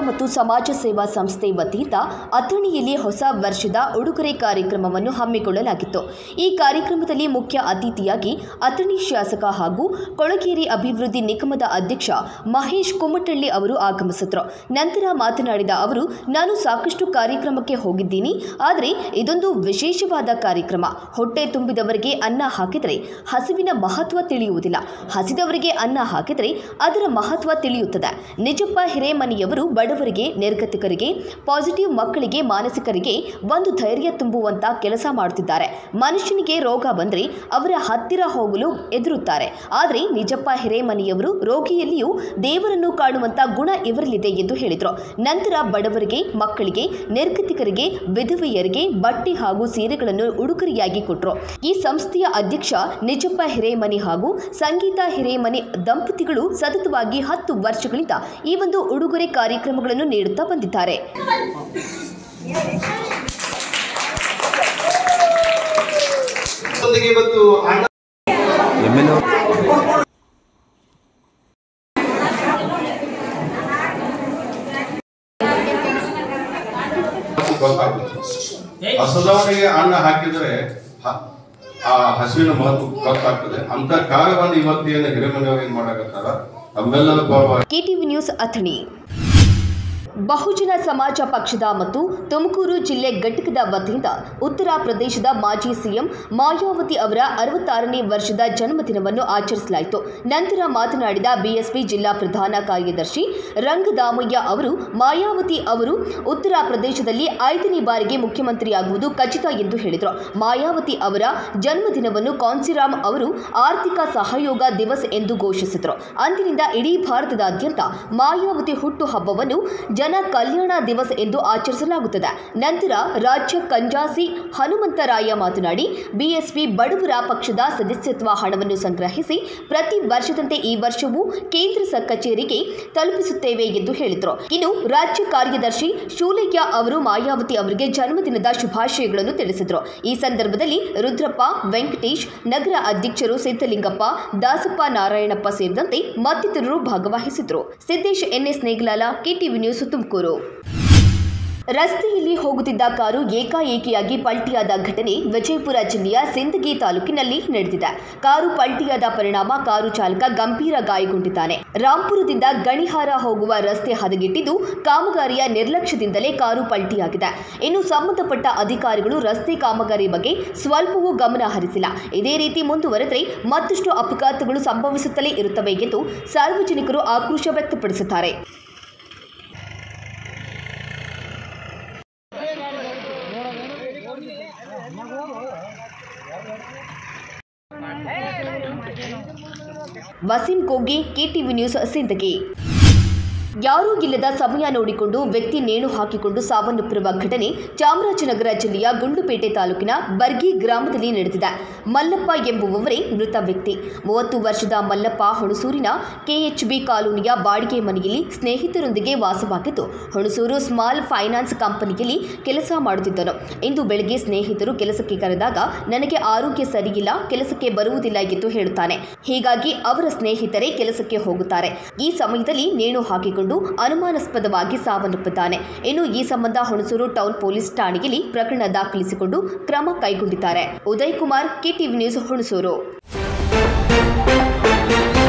ಮತ್ತು ಸಮಾಜ ಸೇವಾ ಸಂಸ್ಥೆ ವತಿಯಿಂದ ಅಥಣಿಯಲ್ಲಿ ಹೊಸ ವರ್ಷದ ಉಡುಗೊರೆ ಕಾರ್ಯಕ್ರಮವನ್ನು ಹಮ್ಮಿಕೊಳ್ಳಲಾಗಿತ್ತು ಈ ಕಾರ್ಯಕ್ರಮದಲ್ಲಿ ಮುಖ್ಯ ಅತಿಥಿಯಾಗಿ ಅಥಣಿ ಶಾಸಕ ಹಾಗೂ ಕೊಳಗೇರಿ ಅಭಿವೃದ್ಧಿ ನಿಗಮದ ಅಧ್ಯಕ್ಷ ಮಹೇಶ್ ಕುಮಟಳ್ಳಿ ಅವರು ಆಗಮಿಸಿದ್ರು ನಂತರ ಮಾತನಾಡಿದ ಅವರು ನಾನು ಸಾಕಷ್ಟು ಕಾರ್ಯಕ್ರಮಕ್ಕೆ ಹೋಗಿದ್ದೀನಿ ಆದರೆ ಇದೊಂದು ವಿಶೇಷವಾದ ಕಾರ್ಯಕ್ರಮ ಹೊಟ್ಟೆ ತುಂಬಿದವರಿಗೆ ಅನ್ನ ಹಾಕಿದರೆ ಹಸಿವಿನ ಮಹತ್ವ ತಿಳಿಯುವುದಿಲ್ಲ ಹಸಿದವರಿಗೆ ಅನ್ನ ಹಾಕಿದರೆ ಅದರ ಮಹತ್ವ ತಿಳಿಯುತ್ತದೆ ನಿಜಪ್ಪ ಹಿರೇಮನಿಯವರು ಬಡವರಿಗೆ ನಿರ್ಗತಿಕರಿಗೆ ಪಾಸಿಟಿವ್ ಮಕ್ಕಳಿಗೆ ಮಾನಸಿಕರಿಗೆ ಒಂದು ಧೈರ್ಯ ತುಂಬುವಂತ ಕೆಲಸ ಮಾಡುತ್ತಿದ್ದಾರೆ ಮನುಷ್ಯನಿಗೆ ರೋಗ ಬಂದರೆ ಅವರ ಹತ್ತಿರ ಹೋಗಲು ಎದುರುತ್ತಾರೆ ಆದರೆ ನಿಜಪ್ಪ ಹಿರೇಮನಿಯವರು ರೋಗಿಯಲ್ಲಿಯೂ ದೇವರನ್ನು ಕಾಣುವಂತ ಗುಣ ಇವರಲ್ಲಿದೆ ಎಂದು ಹೇಳಿದರು ನಂತರ ಬಡವರಿಗೆ ಮಕ್ಕಳಿಗೆ ನಿರ್ಗತಿಕರಿಗೆ ವಿಧವೆಯರಿಗೆ ಬಟ್ಟೆ ಹಾಗೂ ಸೀರೆಗಳನ್ನು ಉಡುಗೊರೆಯಾಗಿ ಕೊಟ್ಟರು ಈ ಸಂಸ್ಥೆಯ ಅಧ್ಯಕ್ಷ ನಿಜಪ್ಪ ಹಿರೇಮನಿ ಹಾಗೂ ಸಂಗೀತಾ ಹಿರೇಮನಿ ದಂಪತಿಗಳು ಸತತವಾಗಿ ಹತ್ತು ವರ್ಷಗಳಿಂದ ಈ ಒಂದು ಉಡುಗೊರೆ ಕಾರ್ಯಕ್ರಮಗಳನ್ನು ನೀಡುತ್ತಾ ಬಂದಿದ್ದಾರೆ ಜೊತೆಗೆ ಇವತ್ತು ಹಣ ಎಮ್ಮೆನೂ ಗೊತ್ತಾಗ್ತದೆ ಹಸದವನಿಗೆ ಅನ್ನ ಹಾಕಿದರೆ ಹ- ಆ ಹಸುವಿನ ಮಹತ್ವ ಗೊತ್ತಾಗ್ತದೆ ಅಂತ ಕಾರ್ಯವನ್ನು ಇವತ್ತೇನು ಹಿರೇಮನೆಯವರು ಏನ್ ಮಾಡಕತ್ತಾರ ನಮ್ಮೆಲ್ಲರ ಪರವಾಗಿ ಕೆಟಿವಿ ನ್ಯೂಸ್ ಅಥಣಿ ಬಹುಜನ ಸಮಾಜ ಪಕ್ಷದ ಮತ್ತು ತುಮಕೂರು ಜಿಲ್ಲೆ ಘಟಕದ ವತಿಯಿಂದ ಉತ್ತರ ಪ್ರದೇಶದ ಮಾಜಿ ಸಿಎಂ ಮಾಯಾವತಿ ಅವರ ಅರವತ್ತಾರನೇ ವರ್ಷದ ಜನ್ಮದಿನವನ್ನು ಆಚರಿಸಲಾಯಿತು ನಂತರ ಮಾತನಾಡಿದ ಬಿಎಸ್ಪಿ ಜಿಲ್ಲಾ ಪ್ರಧಾನ ಕಾರ್ಯದರ್ಶಿ ರಂಗದಾಮಯ್ಯ ಅವರು ಮಾಯಾವತಿ ಅವರು ಉತ್ತರ ಪ್ರದೇಶದಲ್ಲಿ ಐದನೇ ಬಾರಿಗೆ ಮುಖ್ಯಮಂತ್ರಿಯಾಗುವುದು ಖಚಿತ ಎಂದು ಹೇಳಿದರು ಮಾಯಾವತಿ ಅವರ ಜನ್ಮದಿನವನ್ನು ಕಾನ್ಸಿರಾಮ್ ಅವರು ಆರ್ಥಿಕ ಸಹಯೋಗ ದಿವಸ್ ಎಂದು ಘೋಷಿಸಿದರು ಅಂದಿನಿಂದ ಇಡೀ ಭಾರತದಾದ್ಯಂತ ಮಾಯಾವತಿ ಹುಟ್ಟು ಹಬ್ಬವನ್ನು ಜನ ಕಲ್ಯಾಣ ದಿವಸ್ ಎಂದು ಆಚರಿಸಲಾಗುತ್ತದೆ ನಂತರ ರಾಜ್ಯ ಕಂಜಾಸಿ ಹನುಮಂತರಾಯ ಮಾತನಾಡಿ ಬಿಎಸ್ಪಿ ಬಡವರ ಪಕ್ಷದ ಸದಸ್ಯತ್ವ ಹಣವನ್ನು ಸಂಗ್ರಹಿಸಿ ಪ್ರತಿ ವರ್ಷದಂತೆ ಈ ವರ್ಷವೂ ಕೇಂದ್ರ ಸ ಕಚೇರಿಗೆ ತಲುಪಿಸುತ್ತೇವೆ ಎಂದು ಹೇಳಿದರು ಇನ್ನು ರಾಜ್ಯ ಕಾರ್ಯದರ್ಶಿ ಶೂಲಯ್ಯ ಅವರು ಮಾಯಾವತಿ ಅವರಿಗೆ ಜನ್ಮದಿನದ ಶುಭಾಶಯಗಳನ್ನು ತಿಳಿಸಿದರು ಈ ಸಂದರ್ಭದಲ್ಲಿ ರುದ್ರಪ್ಪ ವೆಂಕಟೇಶ್ ನಗರ ಅಧ್ಯಕ್ಷರು ಸಿದ್ದಲಿಂಗಪ್ಪ ದಾಸಪ್ಪ ನಾರಾಯಣಪ್ಪ ಸೇರಿದಂತೆ ಮತ್ತಿತರರು ಭಾಗವಹಿಸಿದರು Siddesh NS Negalala KTV news Tumakuru ರಸ್ತೆಯಲ್ಲಿ ಹೋಗುತ್ತಿದ್ದ ಕಾರು ಏಕಾಏಕಿಯಾಗಿ ಪಲ್ಟಿಯಾದ ಘಟನೆ ವಿಜಯಪುರ ಜಿಲ್ಲೆಯ ಸಿಂದಗಿ ತಾಲೂಕಿನಲ್ಲಿ ನಡೆದಿದೆ ಕಾರು ಪಲ್ಟಿಯಾದ ಪರಿಣಾಮ ಕಾರು ಚಾಲಕ ಗಂಭೀರ ಗಾಯಗೊಂಡಿದ್ದಾನೆ ರಾಂಪುರದಿಂದ ಗಣಿಹಾರ ಹೋಗುವ ರಸ್ತೆ ಹದಗೆಟ್ಟಿದ್ದು ಕಾಮಗಾರಿಯ ನಿರ್ಲಕ್ಷ್ಯದಿಂದಲೇ ಕಾರು ಪಲ್ಟಿಯಾಗಿದೆ ಇನ್ನು ಸಂಬಂಧಪಟ್ಟ ಅಧಿಕಾರಿಗಳು ರಸ್ತೆ ಕಾಮಗಾರಿ ಬಗ್ಗೆ ಸ್ವಲ್ಪವೂ ಗಮನ ಹರಿಸಿಲ್ಲ ಇದೇ ರೀತಿ ಮುಂದುವರೆದರೆ ಮತ್ತಷ್ಟು ಅಪಘಾತಗಳು ಸಂಭವಿಸುತ್ತಲೇ ಇರುತ್ತವೆ ಎಂದು ಸಾರ್ವಜನಿಕರು ಆಕ್ರೋಶ ವ್ಯಕ್ತಪಡಿಸುತ್ತಾರೆ ವಸೀಂ ಕೋಗಿ ಕೆಟಿವಿ ನ್ಯೂಸ್ ಸಿಂದಗಿ ಯಾರೂ ಇಲ್ಲದ ಸಮಯ ನೋಡಿಕೊಂಡು ವ್ಯಕ್ತಿ ನೇಣು ಹಾಕಿಕೊಂಡು ಸಾವನ್ನಪ್ಪಿರುವ ಘಟನೆ ಚಾಮರಾಜನಗರ ಜಿಲ್ಲೆಯ ಗುಂಡ್ಲುಪೇಟೆ ತಾಲೂಕಿನ ಬರ್ಗಿ ಗ್ರಾಮದಲ್ಲಿ ನಡೆದಿದೆ ಮಲ್ಲಪ್ಪ ಎಂಬುವವರೇ ಮೃತ ವ್ಯಕ್ತಿ ಮೂವತ್ತು ವರ್ಷದ ಮಲ್ಲಪ್ಪ ಹುಣಸೂರಿನ ಕೆಎಚ್ಬಿ ಕಾಲೋನಿಯ ಬಾಡಿಗೆ ಮನೆಯಲ್ಲಿ ಸ್ನೇಹಿತರೊಂದಿಗೆ ವಾಸವಾಗಿದ್ದು ಹುಣಸೂರು ಸ್ಮಾಲ್ ಫೈನಾನ್ಸ್ ಕಂಪನಿಯಲ್ಲಿ ಕೆಲಸ ಮಾಡುತ್ತಿದ್ದನು ಇಂದು ಬೆಳಗ್ಗೆ ಸ್ನೇಹಿತರು ಕೆಲಸಕ್ಕೆ ಕರೆದಾಗ ನನಗೆ ಆರೋಗ್ಯ ಸರಿಯಿಲ್ಲ ಕೆಲಸಕ್ಕೆ ಬರುವುದಿಲ್ಲ ಎಂದು ಹೇಳುತ್ತಾನೆ ಹೀಗಾಗಿ ಅವರ ಸ್ನೇಹಿತರೇ ಕೆಲಸಕ್ಕೆ ಹೋಗುತ್ತಾರೆ ಈ ಸಮಯದಲ್ಲಿ ನೇಣು ಹಾಕಿಕೊಂಡು ಅನುಮಾನಾಸ್ಪದವಾಗಿ ಸಾವನ್ನಪ್ಪಿದ್ದಾನೆ ಇನ್ನು ಈ ಸಂಬಂಧ ಹುಣಸೂರು ಟೌನ್ ಪೊಲೀಸ್ ಠಾಣೆಯಲ್ಲಿ ಪ್ರಕರಣ ದಾಖಲಿಸಿಕೊಂಡು ಕ್ರಮ ಕೈಗೊಂಡಿದ್ದಾರೆ ಉದಯ್ ಕುಮಾರ್ ಕೆಟಿವಿ ನ್ಯೂಸ್ ಹುಣಸೂರು